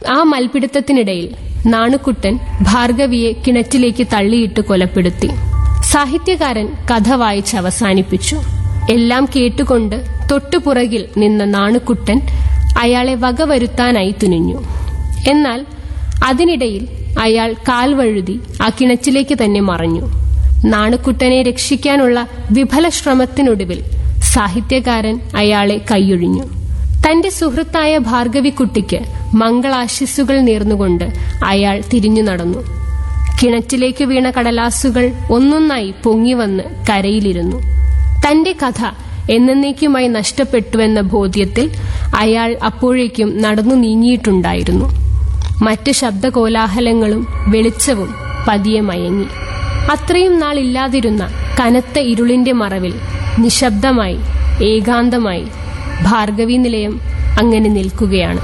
ആ മൽപിടുത്തത്തിനിടയിൽ നാണുക്കുട്ടൻ ഭാർഗവിയെ കിണറ്റിലേക്ക് തള്ളിയിട്ട് കൊലപ്പെടുത്തി സാഹിത്യകാരൻ കഥ വായിച്ച് അവസാനിപ്പിച്ചു എല്ലാം കേട്ടുകൊണ്ട് തൊട്ടുപുറകിൽ നിന്ന നാണുക്കുട്ടൻ അയാളെ വകവരുത്താനായി തുനിഞ്ഞു എന്നാൽ അതിനിടയിൽ അയാൾ കാൽ വഴുതി ആ കിണറ്റിലേക്ക് തന്നെ മറഞ്ഞു നാണുക്കുട്ടനെ രക്ഷിക്കാനുള്ള വിഫല ശ്രമത്തിനൊടുവിൽ സാഹിത്യകാരൻ അയാളെ കൈയൊഴിഞ്ഞു തന്റെ സുഹൃത്തായ ഭാർഗവിക്കുട്ടിക്ക് മംഗളാശിസ്സുകൾ നേർന്നുകൊണ്ട് അയാൾ തിരിഞ്ഞു നടന്നു കിണറ്റിലേക്ക് വീണ കടലാസുകൾ ഒന്നൊന്നായി പൊങ്ങിവന്ന് കരയിലിരുന്നു തന്റെ കഥ എന്നേക്കുമായി നഷ്ടപ്പെട്ടുവെന്ന ബോധ്യത്തിൽ അയാൾ അപ്പോഴേക്കും നടന്നു നീങ്ങിയിട്ടുണ്ടായിരുന്നു മറ്റ് ശബ്ദകോലാഹലങ്ങളും വെളിച്ചവും പതിയെ മയങ്ങി അത്രയും നാൾ ഇല്ലാതിരുന്ന കനത്ത ഇരുളിന്റെ മറവിൽ നിശബ്ദമായി ഏകാന്തമായി ഭാർഗവി നിലയം അങ്ങനെ നിൽക്കുകയാണ്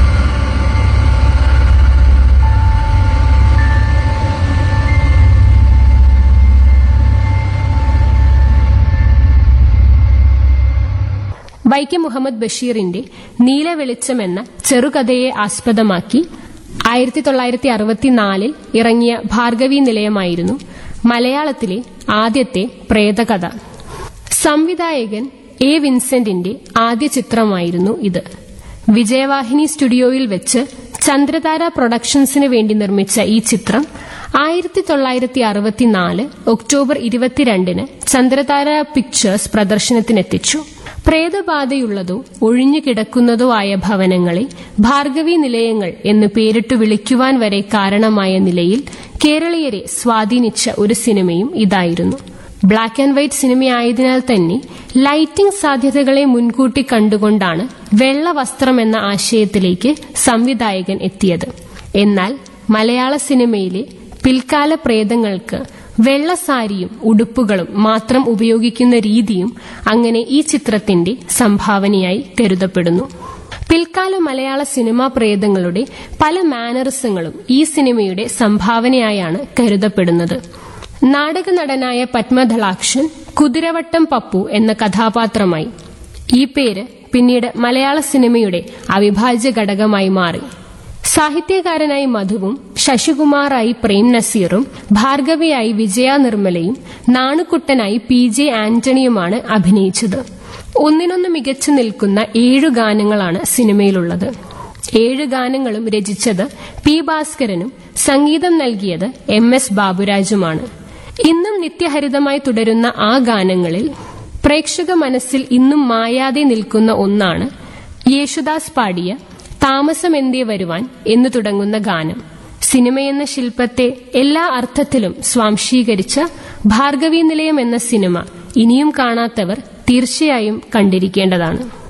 വൈക്കം മുഹമ്മദ് ബഷീറിന്റെ നീലവെളിച്ചം എന്ന ചെറുകഥയെ ആസ്പദമാക്കി ആയിരത്തി തൊള്ളായിരത്തി അറുപത്തിനാലിൽ ഇറങ്ങിയ ഭാർഗവി നിലയമായിരുന്നു മലയാളത്തിലെ ആദ്യത്തെ പ്രേതകഥ സംവിധായകൻ എ വിൻസെന്റിന്റെ ആദ്യ ചിത്രമായിരുന്നു ഇത് വിജയവാഹിനി സ്റ്റുഡിയോയിൽ വെച്ച് ചന്ദ്രതാര പ്രൊഡക്ഷൻസിന് വേണ്ടി നിർമ്മിച്ച ഈ ചിത്രം ആയിരത്തി തൊള്ളായിരത്തി അറുപത്തിനാല് ഒക്ടോബർ ഇരുപത്തിരണ്ടിന് ചന്ദ്രതാര പിക്ചേഴ്സ് പ്രദർശനത്തിനെത്തിച്ചു പ്രേതബാധയുള്ളതോ ഒഴിഞ്ഞു കിടക്കുന്നതോ ആയ ഭവനങ്ങളെ ഭാർഗവി നിലയങ്ങൾ എന്ന് പേരിട്ടു വിളിക്കുവാൻ വരെ കാരണമായ നിലയിൽ കേരളീയരെ സ്വാധീനിച്ച ഒരു സിനിമയും ഇതായിരുന്നു ബ്ലാക്ക് ആൻഡ് വൈറ്റ് സിനിമയായതിനാൽ തന്നെ ലൈറ്റിംഗ് സാധ്യതകളെ മുൻകൂട്ടി കണ്ടുകൊണ്ടാണ് വെള്ള വസ്ത്രം എന്ന ആശയത്തിലേക്ക് സംവിധായകൻ എത്തിയത് എന്നാൽ മലയാള സിനിമയിലെ പിൽക്കാല പ്രേതങ്ങൾക്ക് വെള്ളസാരിയും ഉടുപ്പുകളും മാത്രം ഉപയോഗിക്കുന്ന രീതിയും അങ്ങനെ ഈ ചിത്രത്തിന്റെ സംഭാവനയായി കരുതപ്പെടുന്നു പിൽക്കാല മലയാള സിനിമാ പ്രേതങ്ങളുടെ പല മാനറിസങ്ങളും ഈ സിനിമയുടെ സംഭാവനയായാണ് കരുതപ്പെടുന്നത് നാടക നടനായ പത്മധളാക്ഷൻ കുതിരവട്ടം പപ്പു എന്ന കഥാപാത്രമായി ഈ പേര് പിന്നീട് മലയാള സിനിമയുടെ അവിഭാജ്യ ഘടകമായി മാറി സാഹിത്യകാരനായി മധുവും ശശികുമാറായി പ്രേം നസീറും ഭാർഗവിയായി വിജയ നിർമ്മലയും നാണുക്കുട്ടനായി പി ജെ ആന്റണിയുമാണ് അഭിനയിച്ചത് ഒന്നിനൊന്ന് മികച്ചു നിൽക്കുന്ന ഏഴു ഗാനങ്ങളാണ് സിനിമയിലുള്ളത് ഏഴ് ഗാനങ്ങളും രചിച്ചത് പി ഭാസ്കരനും സംഗീതം നൽകിയത് എം എസ് ബാബുരാജുമാണ് ഇന്നും നിത്യഹരിതമായി തുടരുന്ന ആ ഗാനങ്ങളിൽ പ്രേക്ഷക മനസ്സിൽ ഇന്നും മായാതെ നിൽക്കുന്ന ഒന്നാണ് യേശുദാസ് പാടിയ താമസമെന്തേ വരുവാൻ എന്നു തുടങ്ങുന്ന ഗാനം സിനിമയെന്ന ശില്പത്തെ എല്ലാ അർത്ഥത്തിലും സ്വാംശീകരിച്ച ഭാർഗവീ നിലയം എന്ന സിനിമ ഇനിയും കാണാത്തവർ തീർച്ചയായും കണ്ടിരിക്കേണ്ടതാണ്